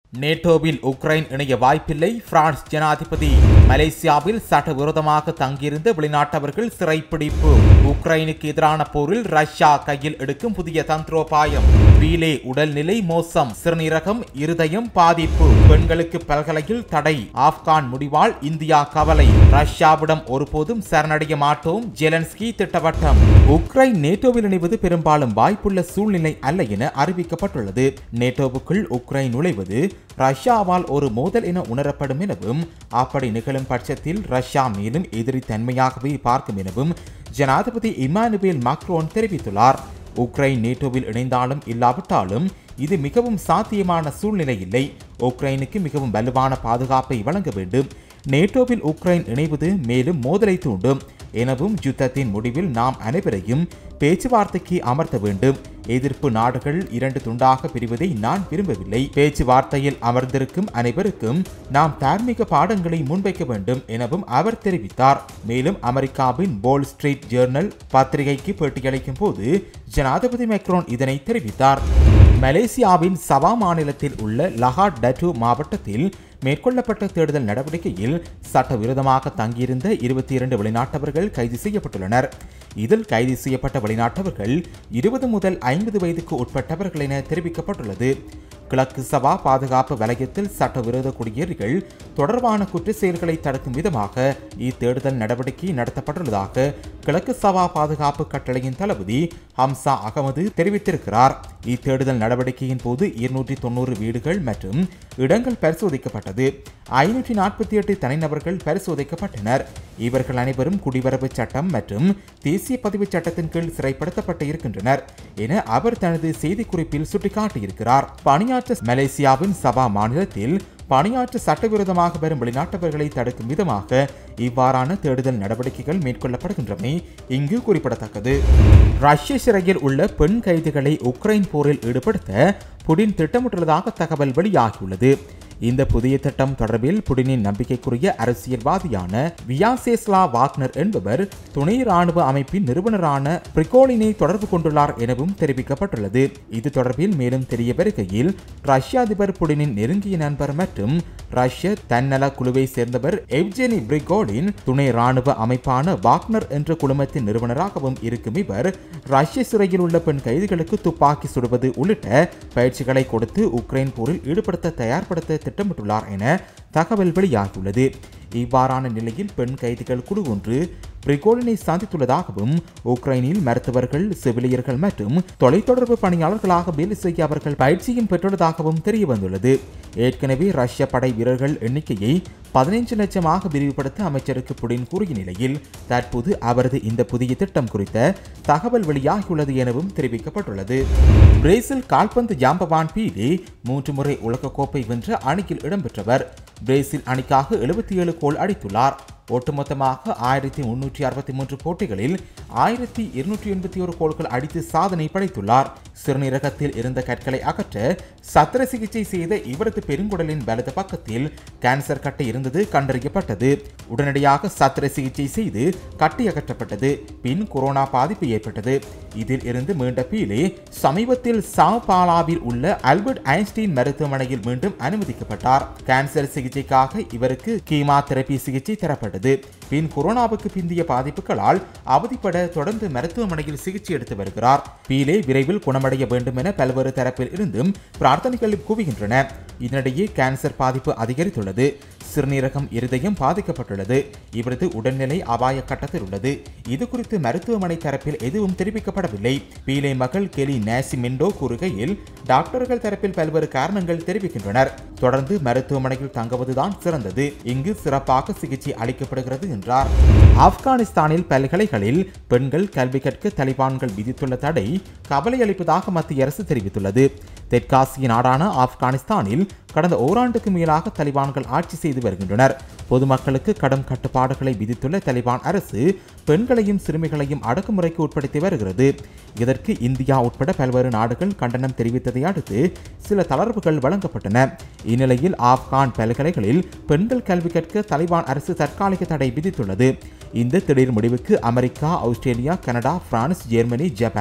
நேட்டோவில் Ukraine இணைய வாய்ப்பில்லை France ஜனாதிபதி மலேசியாவில் சட்டவிரோதமாக தங்கியிருந்த வெளிநாட்டவர்கள் சிறைப்பிடிப்பு உக்ரைனுக்கு எதிரான போரில் ரஷ்யா கையில் எடுக்கும் புதிய தந்திரோபாயம் வீலே உடல்நிலை மோசம் சிறுநீரகம் இருதயம் பாதிப்பு பெண்களுக்கு பல்கலையில் தடை ஆப்கான் முடிவால் இந்தியா கவலை ரஷ்யாவிடம் ஒருபோதும் சரணடைய மாட்டோம் ஜெலன்ஸ்கி திட்டவட்டம் உக்ரைன் நேட்டோவில் இணைவது பெரும்பாலும் வாய்ப்புள்ள சூழ்நிலை அல்ல என அறிவிக்கப்பட்டுள்ளது நேட்டோவுக்குள் உக்ரைன் நுழைவது ரஷ்யாவால் ஒரு மோதல் என உணரப்படும் எனவும் அப்படி நிகழும் பட்சத்தில் ரஷ்யா மேலும் எதிரி தன்மையாகவே பார்க்கும் எனவும் ஜனாதிபதி இமானுவேல் மாக்ரோன் தெரிவித்துள்ளார் உக்ரைன் நேட்டோவில் இணைந்தாலும் இல்லாவிட்டாலும் இது மிகவும் சாத்தியமான சூழ்நிலை இல்லை உக்ரைனுக்கு மிகவும் வலுவான பாதுகாப்பை வழங்க வேண்டும் நேட்டோவில் உக்ரைன் இணைவது மேலும் மோதலை தூண்டும் எனவும் யுத்தத்தின் முடிவில் நாம் அனைவரையும் பேச்சுவார்த்தைக்கு அமர்த்த வேண்டும் எதிர்ப்பு நாடுகள் இரண்டு துண்டாக பிரிவதை நான் விரும்பவில்லை பேச்சுவார்த்தையில் அமர்ந்திருக்கும் அனைவருக்கும் நாம் தார்மீக பாடங்களை முன்வைக்க வேண்டும் எனவும் அவர் தெரிவித்தார் மேலும் அமெரிக்காவின் போல் ஸ்ட்ரீட் ஜேர்னல் பத்திரிகைக்கு பேட்டியளிக்கும் போது ஜனாதிபதி மேக்ரோன் இதனை தெரிவித்தார் மலேசியாவின் சவா மாநிலத்தில் உள்ள லஹாட் டட்டு மாவட்டத்தில் மேற்கொள்ளப்பட்ட தேடுதல் நடவடிக்கையில் சட்டவிரோதமாக தங்கியிருந்த இருபத்தி இரண்டு வெளிநாட்டவர்கள் கைது செய்யப்பட்டுள்ளனர் இதில் கைது செய்யப்பட்ட வெளிநாட்டவர்கள் இருபது முதல் ஐம்பது வயதுக்கு உட்பட்டவர்கள் என தெரிவிக்கப்பட்டுள்ளது கிழக்கு சபா பாதுகாப்பு வலயத்தில் சட்டவிரோத குடியேறிகள் தொடர்பான குற்ற செயல்களை தடுக்கும் விதமாக இத்தேடுதல் நடவடிக்கை நடத்தப்பட்டுள்ளதாக கிழக்கு சபா பாதுகாப்பு கட்டளையின் தளபதி ஹம்சா அகமது தெரிவித்திருக்கிறார் இத்தேடுதல் நடவடிக்கையின் போது இருநூற்றி தொண்ணூறு வீடுகள் மற்றும் இடங்கள் பரிசோதிக்கப்பட்டது ஐநூற்றி நாற்பத்தி எட்டு தனிநபர்கள் பரிசோதிக்கப்பட்டனர் இவர்கள் அனைவரும் குடிவரவு சட்டம் மற்றும் தேசிய பதிவு சட்டத்தின் கீழ் சிறைப்படுத்தப்பட்டு இருக்கின்றனர் என அவர் தனது செய்திக்குறிப்பில் சுட்டிக்காட்டியிருக்கிறார் பணியாற்ற மலேசியாவின் சபா மாநிலத்தில் பணியாற்ற சட்டவிரோதமாக வரும் வெளிநாட்டவர்களை தடுக்கும் விதமாக இவ்வாறான தேடுதல் நடவடிக்கைகள் மேற்கொள்ளப்படுகின்றமை இங்கு குறிப்பிடத்தக்கது ரஷ்ய சிறையில் உள்ள பெண் கைதிகளை உக்ரைன் போரில் ஈடுபடுத்த புடின் திட்டமிட்டுள்ளதாக தகவல் வெளியாகியுள்ளது இந்த புதிய திட்டம் தொடர்பில் புடினின் நம்பிக்கைக்குரிய அரசியல்வாதியான வியாசேஸ்லா வாக்னர் என்பவர் துணை ராணுவ அமைப்பின் நிறுவனரான பிரிகோலினை தொடர்பு கொண்டுள்ளார் எனவும் தெரிவிக்கப்பட்டுள்ளது இது தொடர்பில் மேலும் தெரிய வருகையில் ரஷ்ய அதிபர் புடினின் நெருங்கிய நண்பர் மற்றும் ரஷ்ய தன்னல குழுவை சேர்ந்தவர் எவ்ஜெனி பிரிகோலின் துணை ராணுவ அமைப்பான வாக்னர் என்ற குழுமத்தின் நிறுவனராகவும் இருக்கும் இவர் ரஷ்ய சிறையில் உள்ள பெண் கைதிகளுக்கு துப்பாக்கி சுடுவது உள்ளிட்ட பயிற்சிகளை கொடுத்து உக்ரைன் போரில் ஈடுபடுத்த தயார்படுத்த திட்டமிட்டுள்ளார் என தகவல் வெளியாகியுள்ளது இவ்வாறான நிலையில் பெண் கைதிகள் குழு ஒன்று பிரிகோலினை சந்தித்துள்ளதாகவும் உக்ரைனில் மருத்துவர்கள் செவிலியர்கள் மற்றும் தொலைத்தொடர்பு பணியாளர்களாக வேலை செய்ய அவர்கள் பயிற்சியும் பெற்றுள்ளதாகவும் தெரிய வந்துள்ளது ஏற்கனவே ரஷ்ய படை வீரர்கள் எண்ணிக்கையை பதினைஞ்சு லட்சமாக விரிவுபடுத்த அமைச்சருக்கு புடின் கூறிய நிலையில் தற்போது அவரது இந்த புதிய திட்டம் குறித்த தகவல் வெளியாகியுள்ளது எனவும் தெரிவிக்கப்பட்டுள்ளது பிரேசில் கால்பந்து ஜாம்பவான் பீலே மூன்று முறை உலகக்கோப்பை வென்ற அணியில் இடம்பெற்றவர் பிரேசில் அணிக்காக எழுபத்தி ஏழு கோல் அடித்துள்ளார் ஒட்டுமொத்தமாக ஆயிரத்தி முன்னூற்றி அறுபத்தி மூன்று போட்டிகளில் ஆயிரத்தி இருநூற்றி எண்பத்தி ஒரு கோல்கள் அடித்து சாதனை படைத்துள்ளார் சிறுநீரகத்தில் இருந்த கற்களை அகற்ற சத்திர சிகிச்சை செய்த இவரது பெருங்குடலின் வலது பக்கத்தில் கேன்சர் கட்டை இருந்தது கண்டறியப்பட்டது உடனடியாக சத்திர சிகிச்சை செய்து கட்டி அகற்றப்பட்டது பின் கொரோனா பாதிப்பு ஏற்பட்டது இதில் இருந்து மீண்ட பீலே சமீபத்தில் சாவ் பாலாவில் உள்ள அல்பர்ட் ஐன்ஸ்டீன் மருத்துவமனையில் மீண்டும் அனுமதிக்கப்பட்டார் கேன்சர் சிகிச்சைக்காக இவருக்கு கீமா தெரப்பி சிகிச்சை தரப்பட்டது பின் கொரோனாவுக்கு பிந்திய பாதிப்புகளால் அவதிப்பட தொடர்ந்து மருத்துவமனையில் சிகிச்சை எடுத்து வருகிறார் பீலே விரைவில் குணமடைய வேண்டும் என பல்வேறு தரப்பில் இருந்தும் பிரார்த்தனைகள் குவிகின்றன இதனிடையே கேன்சர் பாதிப்பு அதிகரித்துள்ளது சிறுநீரகம் இருதயம் பாதிக்கப்பட்டுள்ளது இவரது உடல்நிலை அபாய கட்டத்தில் உள்ளது இது குறித்து மருத்துவமனை தரப்பில் எதுவும் தெரிவிக்கப்படவில்லை பீலே மகள் கெலி நேசிமெண்டோ கூறுகையில் டாக்டர்கள் தரப்பில் பல்வேறு காரணங்கள் தெரிவிக்கின்றனர் தொடர்ந்து மருத்துவமனையில் தங்குவதுதான் சிறந்தது இங்கு சிறப்பாக சிகிச்சை அளிக்கப்படுகிறது என்றார் ஆப்கானிஸ்தானில் பல்கலைகளில் பெண்கள் கல்வி கற்க தலிபான்கள் விதித்துள்ள தடை கவலை அளிப்பதாக மத்திய அரசு தெரிவித்துள்ளது தெற்காசிய நாடான ஆப்கானிஸ்தானில் கடந்த ஓராண்டுக்கு மேலாக தலிபான்கள் ஆட்சி செய்து வருகின்றனர் பொதுமக்களுக்கு கடும் கட்டுப்பாடுகளை விதித்துள்ள தலிபான் அரசு பெண்களையும் சிறுமிகளையும் அடக்குமுறைக்கு உட்படுத்தி வருகிறது இதற்கு இந்தியா உட்பட பல்வேறு நாடுகள் கண்டனம் தெரிவித்ததை அடுத்து சில தளர்வுகள் வழங்கப்பட்டன இந்நிலையில் ஆப்கான் பல்கலைகளில் பெண்கள் கல்வி கற்க தலிபான் அரசு தற்காலிக தடை விதித்துள்ளது இந்த திடீர் முடிவுக்கு America Australia Canada France Germany Japan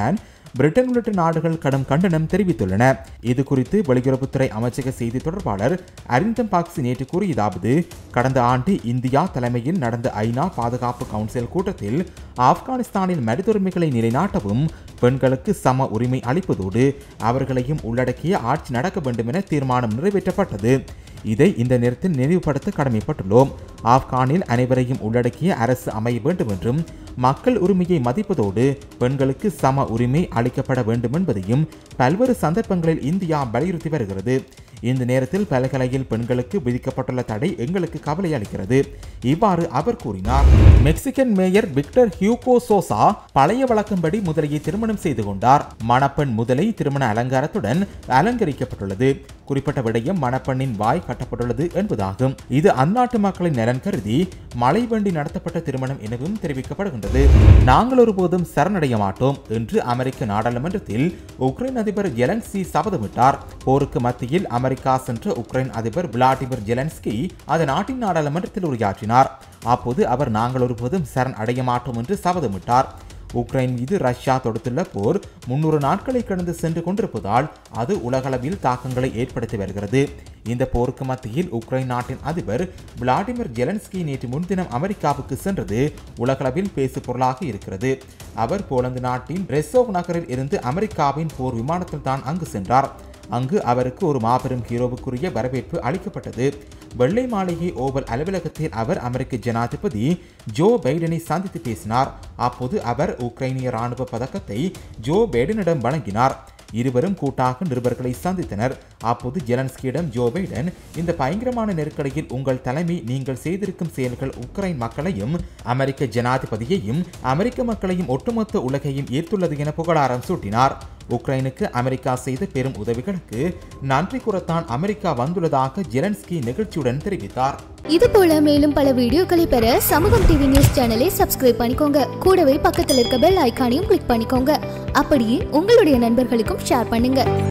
Britain உள்ளிட்ட நாடுகள் கடும் கண்டனம் தெரிவித்துள்ளன இது குறித்து வெளியுறவுத்துறை அமைச்சக செய்தி தொடர்பாளர் அரிந்தம் பாக்சி நேற்று கூறியதாவது கடந்த ஆண்டு இந்தியா தலைமையில் நடந்த ஐநா பாதுகாப்பு கவுன்சில் கூட்டத்தில் ஆப்கானிஸ்தானில் மனித உரிமைகளை நிலைநாட்டவும் பெண்களுக்கு சம உரிமை அளிப்பதோடு அவர்களையும் உள்ளடக்கிய ஆட்சி நடக்க வேண்டும் என தீர்மானம் நிறைவேற்றப்பட்டது இதை இந்த நேரத்தில் நினைவுபடுத்த கடமைப்பட்டுள்ளோம் ஆப்கானில் அனைவரையும் உள்ளடக்கிய அரசு அமைய வேண்டும் என்றும் மக்கள் உரிமையை மதிப்பதோடு பெண்களுக்கு சம உரிமை அளிக்கப்பட வேண்டும் என்பதையும் பல்வேறு சந்தர்ப்பங்களில் இந்தியா வலியுறுத்தி வருகிறது இந்த நேரத்தில் பல்கலையில் பெண்களுக்கு விதிக்கப்பட்டுள்ள தடை எங்களுக்கு கவலை அளிக்கிறது இவ்வாறு அவர் கூறினார் Mexican mayor Victor Hugo Sosa பழைய வழக்கம்படி முதலையை திருமணம் செய்து கொண்டார் மணப்பெண் முதலை திருமண அலங்காரத்துடன் அலங்கரிக்கப்பட்டுள்ளது குறிப்பிட்ட விடயம் மணப்பெண்ணின் வாய் கட்டப்பட்டுள்ளது என்பதாகும் இது அந்நாட்டு மக்களின் நலன் கருதி மழை வேண்டி நடத்தப்பட்ட திருமணம் எனவும் தெரிவிக்கப்படுகின்றது நாங்கள் ஒருபோதும் சரணடைய மாட்டோம் என்று அமெரிக்க நாடாளுமன்றத்தில் உக்ரைன் அதிபர் ஜெலன்ஸ்கி சபதமிட்டார் போருக்கு மத்தியில் அமெரிக்கா சென்ற உக்ரைன் அதிபர் விளாடிமிர் ஜெலன்ஸ்கி அது நாட்டின் நாடாளுமன்றத்தில் உரையாற்றினார் அப்போது அவர் நாங்கள் ஒருபோதும் சரண் அடைய மாட்டோம் என்று சபதமிட்டார் உக்ரைன் மீது ரஷ்யா தொடுத்துள்ள போர் முன்னூறு நாட்களை கடந்து சென்று கொண்டிருப்பதால் அது உலகளவில் தாக்கங்களை ஏற்படுத்தி வருகிறது இந்த போருக்கு மத்தியில் உக்ரைன் நாட்டின் அதிபர் விளாடிமிர் ஜெலன்ஸ்கி நேற்று முன்தினம் அமெரிக்காவுக்கு சென்றது உலகளவில் பேசு பொருளாக இருக்கிறது அவர் போலந்து நாட்டின் ரெசோவ் நகரில் இருந்து அமெரிக்காவின் போர் விமானத்தில் தான் அங்கு சென்றார் அங்கு அவருக்கு ஒரு மாபெரும் ஹீரோவுக்குரிய வரவேற்பு அளிக்கப்பட்டது வெள்ளை மாளிகை ஓவல் அலுவலகத்தில் அவர் அமெரிக்க ஜனாதிபதி ஜோ பைடனை சந்தித்து பேசினார் அப்போது அவர் உக்ரைனிய ராணுவ பதக்கத்தை ஜோ பைடனிடம் வழங்கினார் இருவரும் கூட்டாக நிருபர்களை சந்தித்தனர் அப்போது ஜெலன்ஸ்கியிடம் ஜோ பைடன் இந்த பயங்கரமான நெருக்கடியில் உங்கள் தலைமை நீங்கள் செய்திருக்கும் செயல்கள் உக்ரைன் மக்களையும் அமெரிக்க ஜனாதிபதியையும் அமெரிக்க மக்களையும் ஒட்டுமொத்த உலகையும் ஈர்த்துள்ளது என புகழாரம் சூட்டினார் உக்ரைனுக்கு அமெரிக்கா செய்த பெரும் உதவிகளுக்கு நன்றி கூறத்தான் அமெரிக்கா வந்துள்ளதாக ஜெலன்ஸ்கி நிகழ்ச்சியுடன் தெரிவித்தார் இது போல மேலும் பல வீடியோக்களை பெற சமூகம் டிவி நியூஸ் சேனலை சப்ஸ்கிரைப் பண்ணிக்கோங்க கூடவே பக்கத்தில் இருக்க பெல் ஐகானையும் கிளிக் பண்ணிக்கோங்க அப்படியே உங்களுடைய நண்பர்களுக்கும் ஷேர் பண்ணுங்க